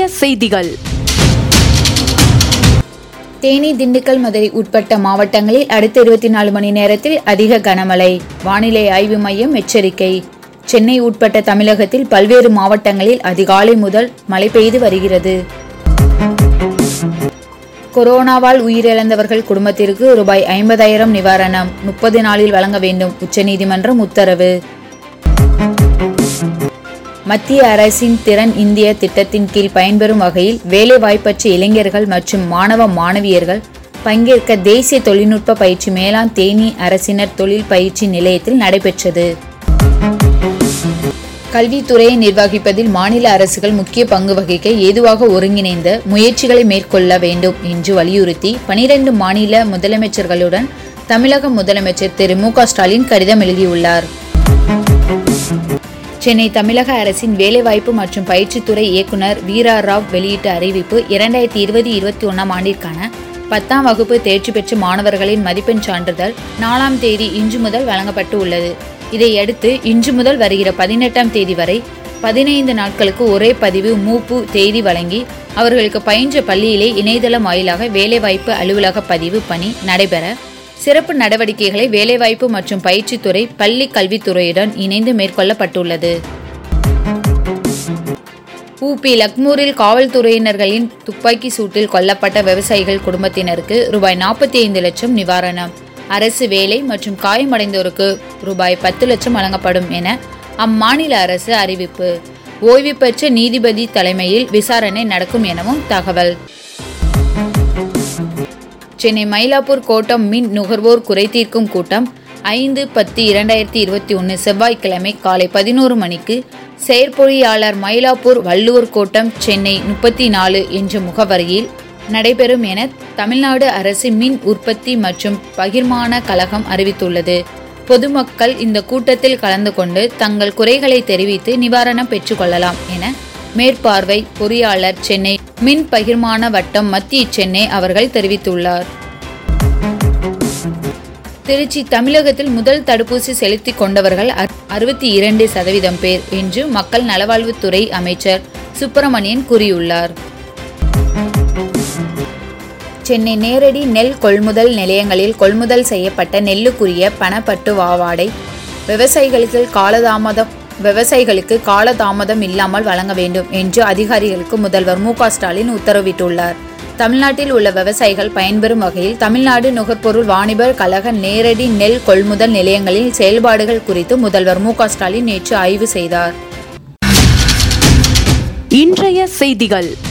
செய்திகள் தேனி திண்டுக்கல் மதுரை உட்பட்ட மாவட்டங்களில் அடுத்த இருபத்தி நாலு மணி நேரத்தில் அதிக கனமழை வானிலை ஆய்வு மையம் எச்சரிக்கை சென்னை உட்பட்ட தமிழகத்தில் பல்வேறு மாவட்டங்களில் அதிகாலை முதல் மழை பெய்து வருகிறது கொரோனாவால் உயிரிழந்தவர்கள் குடும்பத்திற்கு ரூபாய் ஐம்பதாயிரம் நிவாரணம் முப்பது நாளில் வழங்க வேண்டும் உச்சநீதிமன்றம் உத்தரவு மத்திய அரசின் திறன் இந்திய திட்டத்தின் கீழ் பயன்பெறும் வகையில் வேலைவாய்ப்பற்ற இளைஞர்கள் மற்றும் மாணவ மாணவியர்கள் பங்கேற்க தேசிய தொழில்நுட்ப பயிற்சி மேலாண் தேனி அரசினர் தொழில் பயிற்சி நிலையத்தில் நடைபெற்றது கல்வித்துறையை நிர்வகிப்பதில் மாநில அரசுகள் முக்கிய பங்கு வகிக்க ஏதுவாக ஒருங்கிணைந்த முயற்சிகளை மேற்கொள்ள வேண்டும் என்று வலியுறுத்தி பனிரெண்டு மாநில முதலமைச்சர்களுடன் தமிழக முதலமைச்சர் திரு மு க ஸ்டாலின் கடிதம் எழுதியுள்ளார் சென்னை தமிழக அரசின் வேலைவாய்ப்பு மற்றும் பயிற்சித்துறை இயக்குனர் வீரா ராவ் வெளியிட்ட அறிவிப்பு இரண்டாயிரத்தி இருபது இருபத்தி ஒன்றாம் ஆண்டிற்கான பத்தாம் வகுப்பு தேர்ச்சி பெற்ற மாணவர்களின் மதிப்பெண் சான்றிதழ் நாலாம் தேதி இன்று முதல் வழங்கப்பட்டு உள்ளது இதையடுத்து இன்று முதல் வருகிற பதினெட்டாம் தேதி வரை பதினைந்து நாட்களுக்கு ஒரே பதிவு மூப்பு தேதி வழங்கி அவர்களுக்கு பயின்ற பள்ளியிலே இணையதளம் வாயிலாக வேலைவாய்ப்பு அலுவலக பதிவு பணி நடைபெற சிறப்பு நடவடிக்கைகளை வேலைவாய்ப்பு மற்றும் பயிற்சித்துறை பள்ளி கல்வித்துறையுடன் இணைந்து மேற்கொள்ளப்பட்டுள்ளது ஊபி லக்மூரில் காவல்துறையினர்களின் துப்பாக்கி சூட்டில் கொல்லப்பட்ட விவசாயிகள் குடும்பத்தினருக்கு ரூபாய் நாற்பத்தி ஐந்து லட்சம் நிவாரணம் அரசு வேலை மற்றும் காயமடைந்தோருக்கு ரூபாய் பத்து லட்சம் வழங்கப்படும் என அம்மாநில அரசு அறிவிப்பு ஓய்வு பெற்ற நீதிபதி தலைமையில் விசாரணை நடக்கும் எனவும் தகவல் சென்னை மயிலாப்பூர் கோட்டம் மின் நுகர்வோர் குறைதீர்க்கும் கூட்டம் ஐந்து பத்து இரண்டாயிரத்தி இருபத்தி ஒன்று செவ்வாய்க்கிழமை காலை பதினோரு மணிக்கு செயற்பொறியாளர் மயிலாப்பூர் வள்ளுவர் கோட்டம் சென்னை முப்பத்தி நாலு என்ற முகவரியில் நடைபெறும் என தமிழ்நாடு அரசு மின் உற்பத்தி மற்றும் பகிர்மான கழகம் அறிவித்துள்ளது பொதுமக்கள் இந்த கூட்டத்தில் கலந்து கொண்டு தங்கள் குறைகளை தெரிவித்து நிவாரணம் பெற்றுக்கொள்ளலாம் என மேற்பார்வை பொறியாளர் சென்னை மின் பகிர்மான வட்டம் மத்திய சென்னை அவர்கள் தெரிவித்துள்ளார் திருச்சி தமிழகத்தில் முதல் தடுப்பூசி செலுத்திக் கொண்டவர்கள் அறுபத்தி இரண்டு சதவீதம் பேர் என்று மக்கள் நலவாழ்வுத்துறை அமைச்சர் சுப்பிரமணியன் கூறியுள்ளார் சென்னை நேரடி நெல் கொள்முதல் நிலையங்களில் கொள்முதல் செய்யப்பட்ட நெல்லுக்குரிய பணப்பட்டு வாவாடை விவசாயிகளுக்கு காலதாமதம் விவசாயிகளுக்கு காலதாமதம் இல்லாமல் வழங்க வேண்டும் என்று அதிகாரிகளுக்கு முதல்வர் மு ஸ்டாலின் உத்தரவிட்டுள்ளார் தமிழ்நாட்டில் உள்ள விவசாயிகள் பயன்பெறும் வகையில் தமிழ்நாடு நுகர்பொருள் வாணிபர் கழக நேரடி நெல் கொள்முதல் நிலையங்களில் செயல்பாடுகள் குறித்து முதல்வர் மு ஸ்டாலின் நேற்று ஆய்வு செய்தார் இன்றைய செய்திகள்